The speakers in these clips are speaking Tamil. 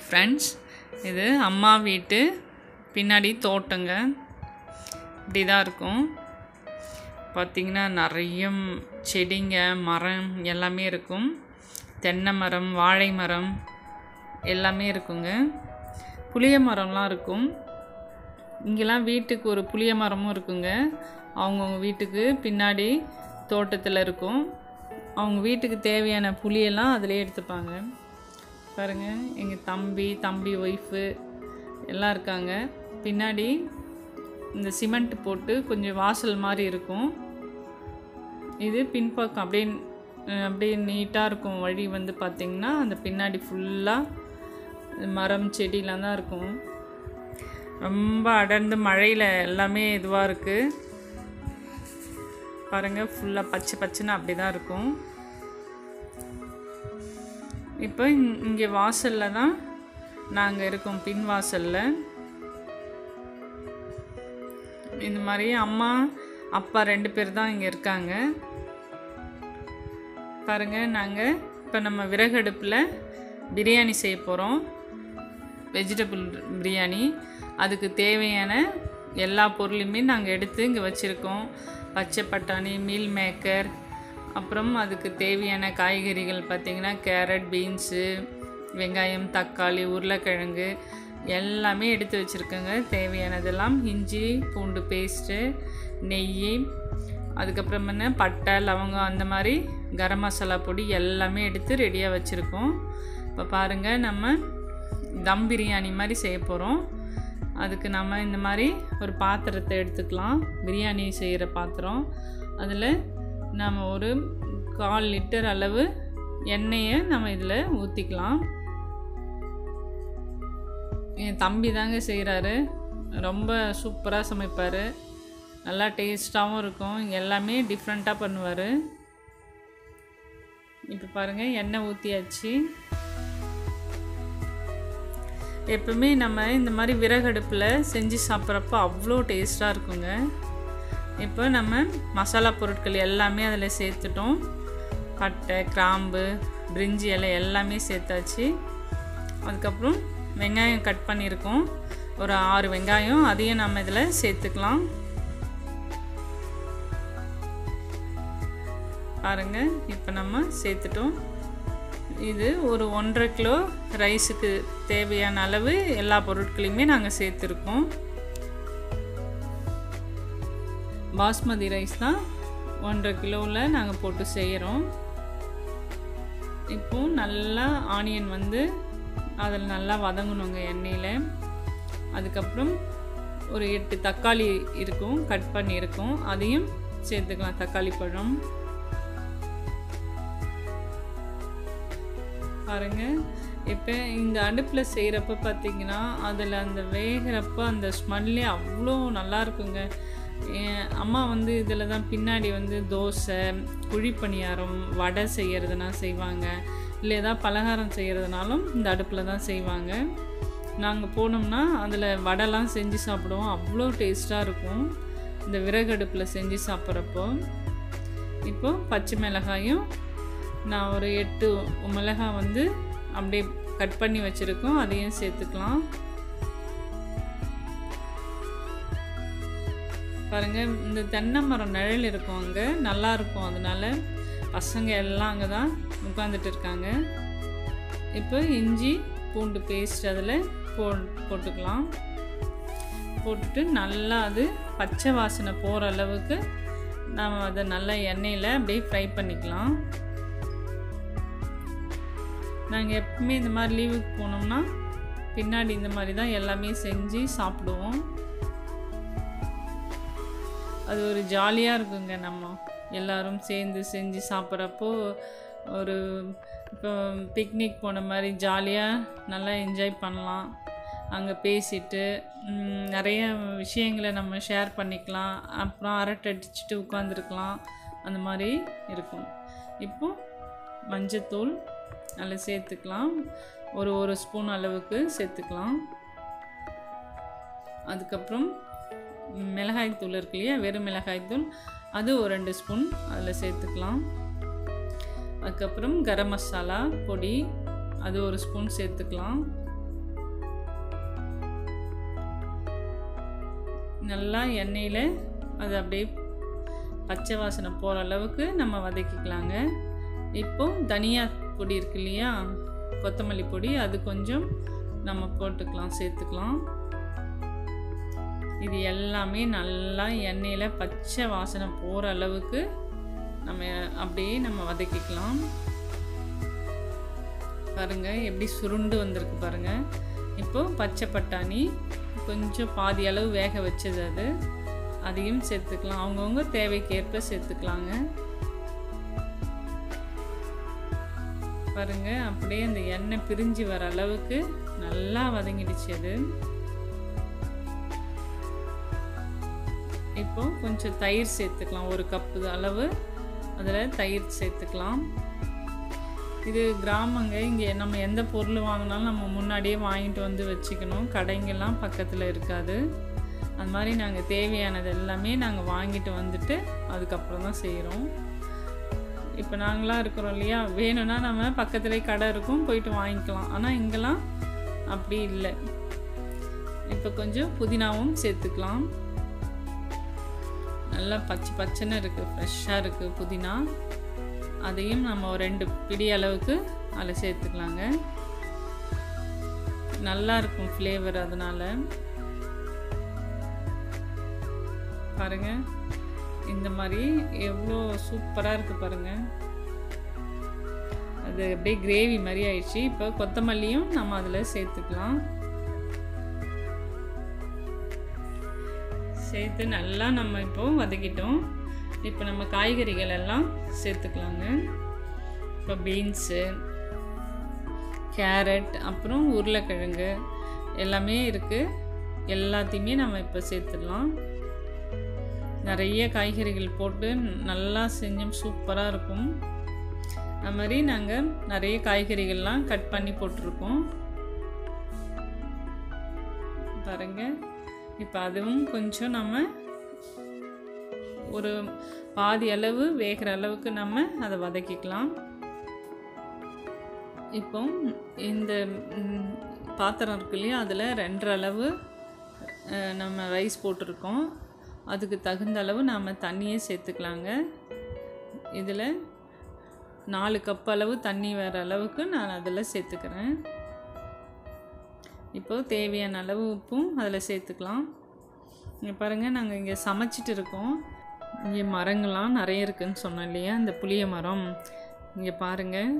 ஃப்ரெண்ட்ஸ் இது அம்மா வீட்டு பின்னாடி தோட்டங்க இப்படி தான் இருக்கும் பார்த்திங்கன்னா நிறைய செடிங்க மரம் எல்லாமே இருக்கும் தென்னை மரம் வாழை மரம் எல்லாமே இருக்குங்க புளிய மரம்லாம் இருக்கும் இங்கெல்லாம் வீட்டுக்கு ஒரு புளிய மரமும் இருக்குங்க அவங்கவுங்க வீட்டுக்கு பின்னாடி தோட்டத்தில் இருக்கும் அவங்க வீட்டுக்கு தேவையான புளியெல்லாம் அதிலே எடுத்துப்பாங்க பாருங்கள் எங்கள் தம்பி தம்பி ஒய்ஃபு எல்லாம் இருக்காங்க பின்னாடி இந்த சிமெண்ட் போட்டு கொஞ்சம் வாசல் மாதிரி இருக்கும் இது பின்பக்கம் அப்படியே அஹ், அப்படியே நீட்டாக இருக்கும் வழி வந்து பார்த்திங்கன்னா அந்த பின்னாடி ஃபுல்லாக மரம் செடிலாம் தான் இருக்கும் ரொம்ப அடர்ந்து மழையில் எல்லாமே இதுவாக இருக்குது பாருங்கள் ஃபுல்லாக பச்சை பச்சைன்னு அப்படி தான் இருக்கும் இப்போ இங்கே வாசலில் தான் நாங்கள் இருக்கோம் பின் வாசலில் இந்த மாதிரி அம்மா அப்பா ரெண்டு பேர் தான் இங்கே இருக்காங்க பாருங்கள் நாங்கள் இப்போ நம்ம விறகடுப்பில் பிரியாணி செய்ய போகிறோம் வெஜிடபிள் பிரியாணி அதுக்கு தேவையான எல்லா பொருளையுமே நாங்கள் எடுத்து இங்கே வச்சுருக்கோம் பச்சை பட்டாணி மீல் மேக்கர் அப்புறம் அதுக்கு தேவையான காய்கறிகள் பார்த்திங்கன்னா கேரட் பீன்ஸு வெங்காயம் தக்காளி உருளைக்கிழங்கு எல்லாமே எடுத்து வச்சுருக்கோங்க தேவையானதெல்லாம் இஞ்சி பூண்டு பேஸ்ட்டு நெய் அதுக்கப்புறம் என்ன பட்டை லவங்கம் அந்த மாதிரி கரம் மசாலா பொடி எல்லாமே எடுத்து ரெடியாக வச்சுருக்கோம் இப்போ பாருங்கள் நம்ம தம் பிரியாணி மாதிரி செய்ய போகிறோம் அதுக்கு நம்ம இந்த மாதிரி ஒரு பாத்திரத்தை எடுத்துக்கலாம் பிரியாணி செய்கிற பாத்திரம் அதில் நம்ம ஒரு கால் லிட்டர் அளவு எண்ணெயை நம்ம இதில் ஊற்றிக்கலாம் என் தம்பி தாங்க செய்கிறாரு ரொம்ப சூப்பராக சமைப்பார் நல்லா டேஸ்ட்டாகவும் இருக்கும் எல்லாமே டிஃப்ரெண்ட்டாக பண்ணுவார் இப்போ பாருங்கள் எண்ணெய் ஊற்றியாச்சு எப்பவுமே நம்ம இந்த மாதிரி விறகடுப்பில் செஞ்சு சாப்பிட்றப்ப அவ்வளோ டேஸ்ட்டாக இருக்குங்க இப்போ நம்ம மசாலா பொருட்கள் எல்லாமே அதில் சேர்த்துட்டோம் பட்டை கிராம்பு பிரிஞ்சி இலை எல்லாமே சேர்த்தாச்சு அதுக்கப்புறம் வெங்காயம் கட் பண்ணியிருக்கோம் ஒரு ஆறு வெங்காயம் அதையும் நம்ம இதில் சேர்த்துக்கலாம் பாருங்கள் இப்போ நம்ம சேர்த்துட்டோம் இது ஒரு ஒன்றரை கிலோ ரைஸுக்கு தேவையான அளவு எல்லா பொருட்களையுமே நாங்கள் சேர்த்துருக்கோம் பாஸ்மதி ரைஸ் தான் ஒன்றரை கிலோவில் நாங்கள் போட்டு செய்கிறோம் இப்போ நல்லா ஆனியன் வந்து அதில் நல்லா வதங்கணுங்க எண்ணெயில் அதுக்கப்புறம் ஒரு எட்டு தக்காளி இருக்கும் கட் பண்ணியிருக்கோம் அதையும் சேர்த்துக்கலாம் தக்காளி பழம் பாருங்க இப்போ இந்த அடுப்பில் செய்கிறப்ப பார்த்தீங்கன்னா அதில் அந்த வேகிறப்ப அந்த ஸ்மெல்லே அவ்வளோ நல்லா இருக்குங்க என் அம்மா வந்து இதில் தான் பின்னாடி வந்து தோசை குழிப்பணியாரம் வடை செய்கிறதுனா செய்வாங்க இல்லை ஏதாவது பலகாரம் செய்கிறதுனாலும் இந்த அடுப்பில் தான் செய்வாங்க நாங்கள் போனோம்னா அதில் வடைலாம் செஞ்சு சாப்பிடுவோம் அவ்வளோ டேஸ்ட்டாக இருக்கும் இந்த விறகடுப்பில் செஞ்சு சாப்பிட்றப்போ இப்போ பச்சை மிளகாயும் நான் ஒரு எட்டு மிளகாய் வந்து அப்படியே கட் பண்ணி வச்சுருக்கோம் அதையும் சேர்த்துக்கலாம் பாருங்கள் இந்த தென்னை மரம் நிழல் இருக்கும் அங்கே நல்லா இருக்கும் அதனால பசங்க எல்லாம் அங்கே தான் உட்காந்துட்டு இருக்காங்க இப்போ இஞ்சி பூண்டு பேஸ்ட் அதில் போ போட்டுக்கலாம் போட்டுட்டு நல்லா அது பச்சை வாசனை போகிற அளவுக்கு நாம் அதை நல்லா எண்ணெயில் அப்படியே ஃப்ரை பண்ணிக்கலாம் நாங்கள் எப்பவுமே இந்த மாதிரி லீவுக்கு போனோம்னா பின்னாடி இந்த மாதிரி தான் எல்லாமே செஞ்சு சாப்பிடுவோம் அது ஒரு ஜாலியாக இருக்குங்க நம்ம எல்லாரும் சேர்ந்து செஞ்சு சாப்பிட்றப்போ ஒரு இப்போ பிக்னிக் போன மாதிரி ஜாலியாக நல்லா என்ஜாய் பண்ணலாம் அங்கே பேசிட்டு ம், நிறைய விஷயங்களை நம்ம ஷேர் பண்ணிக்கலாம் அப்புறம் அரட்டை அடிச்சுட்டு உட்காந்துருக்கலாம் அந்த மாதிரி இருக்கும் இப்போ மஞ்சத்தூள் அதில் சேர்த்துக்கலாம் ஒரு ஒரு ஸ்பூன் அளவுக்கு சேர்த்துக்கலாம் அதுக்கப்புறம் மிளகாய் தூள் இருக்கு இல்லையா வெறும் மிளகாய் தூள் அது ஒரு ரெண்டு ஸ்பூன் அதில் சேர்த்துக்கலாம் அதுக்கப்புறம் கரம் மசாலா பொடி அது ஒரு ஸ்பூன் சேர்த்துக்கலாம் நல்லா எண்ணெயில் அது அப்படியே பச்சை வாசனை போகிற அளவுக்கு நம்ம வதக்கிக்கலாங்க இப்போ தனியா பொடி இருக்கு இல்லையா கொத்தமல்லி பொடி அது கொஞ்சம் நம்ம போட்டுக்கலாம் சேர்த்துக்கலாம் இது எல்லாமே நல்லா எண்ணெயில் பச்சை வாசனை போகிற அளவுக்கு நம்ம அப்படியே நம்ம வதக்கிக்கலாம் பாருங்க எப்படி சுருண்டு வந்திருக்கு பாருங்க இப்போ பச்சை பட்டாணி கொஞ்சம் பாதி அளவு வேக வச்சது அது அதையும் சேர்த்துக்கலாம் அவங்கவுங்க தேவைக்கேற்ப சேர்த்துக்கலாங்க பாருங்க அப்படியே அந்த எண்ணெய் பிரிஞ்சு வர அளவுக்கு நல்லா வதங்கிடுச்சு அது இப்போ கொஞ்சம் தயிர் சேர்த்துக்கலாம் ஒரு கப்பு அளவு அதில் தயிர் சேர்த்துக்கலாம் இது கிராமங்க இங்கே நம்ம எந்த பொருள் வாங்கினாலும் நம்ம முன்னாடியே வாங்கிட்டு வந்து வச்சுக்கணும் கடைங்கெல்லாம் பக்கத்தில் இருக்காது அது மாதிரி நாங்கள் தேவையானது எல்லாமே நாங்கள் வாங்கிட்டு வந்துட்டு அதுக்கப்புறம் தான் செய்கிறோம் இப்போ நாங்களாம் இருக்கிறோம் இல்லையா வேணும்னா நம்ம பக்கத்துலேயே கடை இருக்கும் போயிட்டு வாங்கிக்கலாம் ஆனால் இங்கெல்லாம் அப்படி இல்லை இப்போ கொஞ்சம் புதினாவும் சேர்த்துக்கலாம் நல்லா பச்சை பச்சைன்னு இருக்குது ஃப்ரெஷ்ஷாக இருக்குது புதினா அதையும் நம்ம ஒரு ரெண்டு பிடி அளவுக்கு அதில் சேர்த்துக்கலாங்க நல்லா இருக்கும் ஃப்ளேவர் அதனால் பாருங்க இந்த மாதிரி எவ்வளோ சூப்பராக இருக்குது பாருங்க அது அப்படியே கிரேவி மாதிரி ஆயிடுச்சு இப்போ கொத்தமல்லியும் நம்ம அதில் சேர்த்துக்கலாம் சேர்த்து நல்லா நம்ம இப்போ வதக்கிட்டோம் இப்போ நம்ம காய்கறிகள் எல்லாம் சேர்த்துக்கலாங்க இப்போ பீன்ஸு கேரட் அப்புறம் உருளைக்கிழங்கு எல்லாமே இருக்குது எல்லாத்தையுமே நம்ம இப்போ சேர்த்துடலாம் நிறைய காய்கறிகள் போட்டு நல்லா செஞ்சோம் சூப்பராக இருக்கும் அது மாதிரி நாங்கள் நிறைய காய்கறிகள்லாம் கட் பண்ணி போட்டிருக்கோம் பாருங்க இப்போ அதுவும் கொஞ்சம் நம்ம ஒரு பாதி அளவு வேகிற அளவுக்கு நம்ம அதை வதக்கிக்கலாம் இப்போ இந்த பாத்திரம் இருக்கு இல்லையா அதில் ரெண்டரை அளவு நம்ம ரைஸ் போட்டிருக்கோம் அதுக்கு தகுந்த அளவு நாம் தண்ணியே சேர்த்துக்கலாங்க இதில் நாலு கப் அளவு தண்ணி வர அளவுக்கு நான் அதில் சேர்த்துக்கிறேன் இப்போது தேவையான அளவு உப்பும் அதில் சேர்த்துக்கலாம் இங்கே பாருங்கள் நாங்கள் இங்கே சமைச்சிட்டு இருக்கோம் இங்கே மரங்கள்லாம் நிறைய இருக்குதுன்னு சொன்னோம் இல்லையா இந்த புளிய மரம் இங்கே பாருங்கள்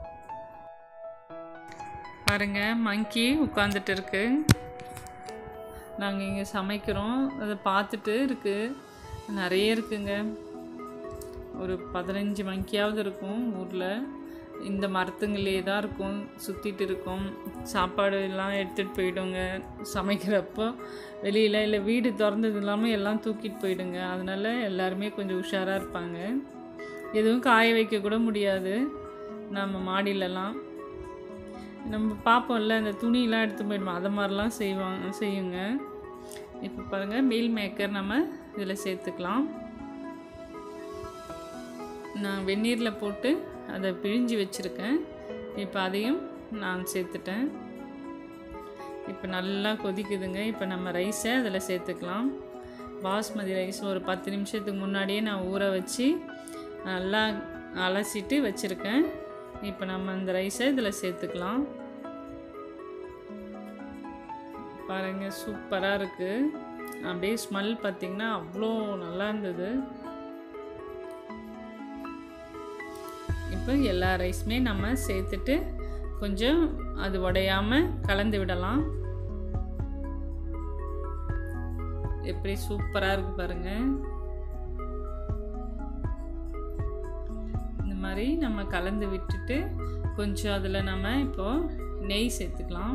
பாருங்கள் மங்கி உட்காந்துட்டு இருக்கு நாங்கள் இங்கே சமைக்கிறோம் அதை பார்த்துட்டு இருக்குது நிறைய இருக்குங்க ஒரு பதினஞ்சு மங்கியாவது இருக்கும் ஊரில் இந்த மரத்துங்களே தான் இருக்கும் சுற்றிட்டு இருக்கும் சாப்பாடு எல்லாம் எடுத்துகிட்டு போயிடுங்க சமைக்கிறப்போ வெளியில் இல்லை வீடு திறந்தது இல்லாமல் எல்லாம் தூக்கிட்டு போயிடுங்க அதனால் எல்லாருமே கொஞ்சம் உஷாராக இருப்பாங்க எதுவும் காய வைக்க கூட முடியாது நம்ம மாடியிலலாம் நம்ம பார்ப்போம்ல அந்த துணியெலாம் எடுத்து போயிடுவோம் அதை மாதிரிலாம் செய்வாங்க செய்யுங்க இப்போ பாருங்கள் மீல் மேக்கர் நம்ம இதில் சேர்த்துக்கலாம் நான் வெந்நீரில் போட்டு அதை பிழிஞ்சு வச்சுருக்கேன் இப்போ அதையும் நான் சேர்த்துட்டேன் இப்போ நல்லா கொதிக்குதுங்க இப்போ நம்ம ரைஸை அதில் சேர்த்துக்கலாம் பாஸ்மதி ரைஸ் ஒரு பத்து நிமிஷத்துக்கு முன்னாடியே நான் ஊற வச்சு நல்லா அலசிட்டு வச்சுருக்கேன் இப்போ நம்ம அந்த ரைஸை இதில் சேர்த்துக்கலாம் பாருங்கள் சூப்பராக இருக்குது அப்படியே ஸ்மெல் பார்த்திங்கன்னா அவ்வளோ நல்லா இருந்தது இப்போ எல்லா ரைஸுமே நம்ம சேர்த்துட்டு கொஞ்சம் அது உடையாமல் கலந்து விடலாம் எப்படி சூப்பராக இருக்கு பாருங்க இந்த மாதிரி நம்ம கலந்து விட்டுட்டு கொஞ்சம் அதில் நம்ம இப்போ நெய் சேர்த்துக்கலாம்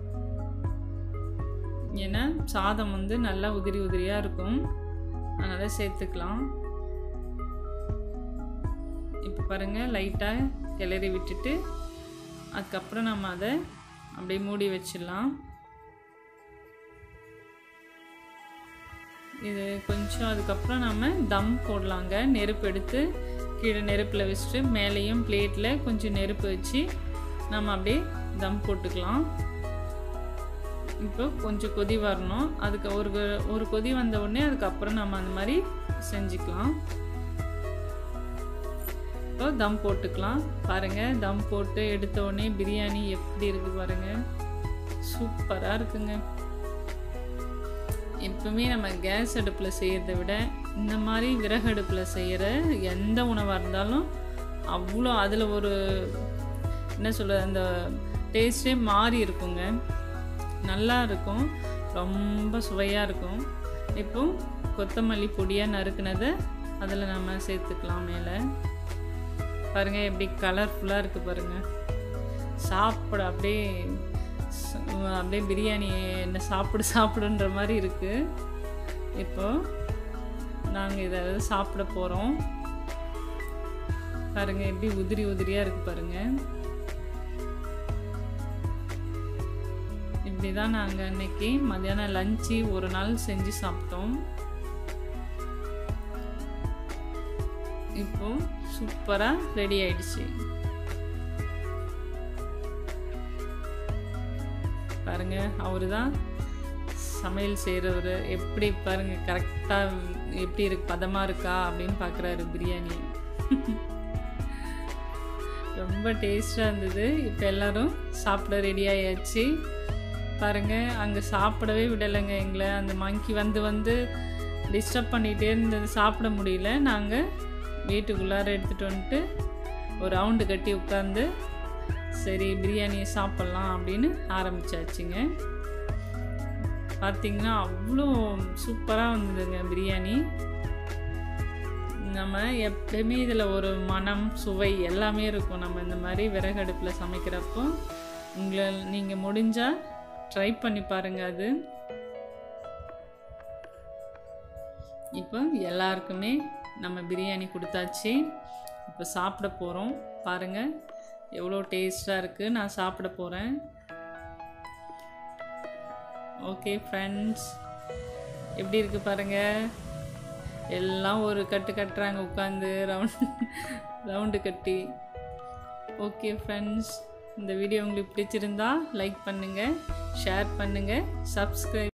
ஏன்னா சாதம் வந்து நல்லா உதிரி உதிரியாக இருக்கும் அதனால் சேர்த்துக்கலாம் இப்போ பாருங்கள் லைட்டாக கிளறி விட்டுட்டு அதுக்கப்புறம் நம்ம அதை அப்படியே மூடி வச்சிடலாம் இது கொஞ்சம் அதுக்கப்புறம் நம்ம தம் போடலாங்க நெருப்பு எடுத்து கீழே நெருப்பில் வச்சுட்டு மேலேயும் பிளேட்டில் கொஞ்சம் நெருப்பு வச்சு நம்ம அப்படியே தம் போட்டுக்கலாம் இப்போ கொஞ்சம் கொதி வரணும் அதுக்கு ஒரு கொ- ஒரு கொதி வந்த உடனே அதுக்கப்புறம் நம்ம அந்த மாதிரி செஞ்சுக்கலாம் இப்போ தம் போட்டுக்கலாம் பாருங்கள் தம் போட்டு எடுத்த உடனே பிரியாணி எப்படி இருக்கு பாருங்கள் சூப்பராக இருக்குங்க எப்பவுமே நம்ம கேஸ் அடுப்பில் செய்கிறத விட இந்த மாதிரி விறகு அடுப்பில் செய்கிற எந்த உணவாக இருந்தாலும் அவ்வளோ அதில் ஒரு என்ன சொல்கிறது அந்த டேஸ்ட்டே மாறி இருக்குங்க நல்லா இருக்கும் ரொம்ப சுவையாக இருக்கும் இப்போ கொத்தமல்லி பொடியாக நறுக்குனதை அதில் நம்ம சேர்த்துக்கலாம் மேலே பாருங்கள் எப்படி கலர்ஃபுல்லாக இருக்குது பாருங்கள் சாப்பிட அப்படியே ச- அப்படியே பிரியாணி என்ன சாப்பிடு சாப்பிடுன்ற மாதிரி இருக்குது இப்போ நாங்கள் இதை சாப்பிட போகிறோம் பாருங்க எப்படி உதிரி உதிரியாக இருக்கு பாருங்க இப்படி தான் நாங்கள் அன்னைக்கு மத்தியானம் லஞ்சு ஒரு நாள் செஞ்சு சாப்பிட்டோம் இப்போ சூப்பராக ரெடி ஆயிடுச்சு பாருங்க அவரு தான் சமையல் செய்கிறவர் எப்படி பாருங்க கரெக்டாக எப்படி இருக்கு பதமாக இருக்கா அப்படின்னு பார்க்குறாரு பிரியாணி ரொம்ப டேஸ்டாக இருந்தது இப்போ எல்லாரும் சாப்பிட ரெடி ஆயாச்சு பாருங்க அங்கே சாப்பிடவே விடலைங்க எங்களை அந்த மங்கி வந்து வந்து டிஸ்டர்ப் பண்ணிகிட்டே இருந்தது சாப்பிட முடியல நாங்கள் வீட்டுக்குள்ளார எடுத்துகிட்டு வந்துட்டு ஒரு ரவுண்டு கட்டி உட்காந்து சரி பிரியாணியை சாப்பிட்லாம் அப்படின்னு ஆரம்பிச்சாச்சுங்க பார்த்தீங்கன்னா அவ்வளோ சூப்பராக வந்ததுங்க பிரியாணி நம்ம எப்பயுமே இதில் ஒரு மனம் சுவை எல்லாமே இருக்கும் நம்ம இந்த மாதிரி விறகடுப்பில் சமைக்கிறப்போ உங்களை நீங்கள் முடிஞ்சால் ட்ரை பண்ணி பாருங்கள் அது இப்போ எல்லாருக்குமே நம்ம பிரியாணி கொடுத்தாச்சு இப்போ சாப்பிட போகிறோம் பாருங்கள் எவ்வளோ டேஸ்டாக இருக்குது நான் சாப்பிட போகிறேன் ஓகே ஃப்ரெண்ட்ஸ் எப்படி இருக்குது பாருங்கள் எல்லாம் ஒரு கட்டு கட்டுறாங்க உட்காந்து ரவுண்ட் ரவுண்டு கட்டி ஓகே ஃப்ரெண்ட்ஸ் இந்த வீடியோ உங்களுக்கு பிடிச்சிருந்தா லைக் பண்ணுங்கள் ஷேர் பண்ணுங்கள் சப்ஸ்கிரைப்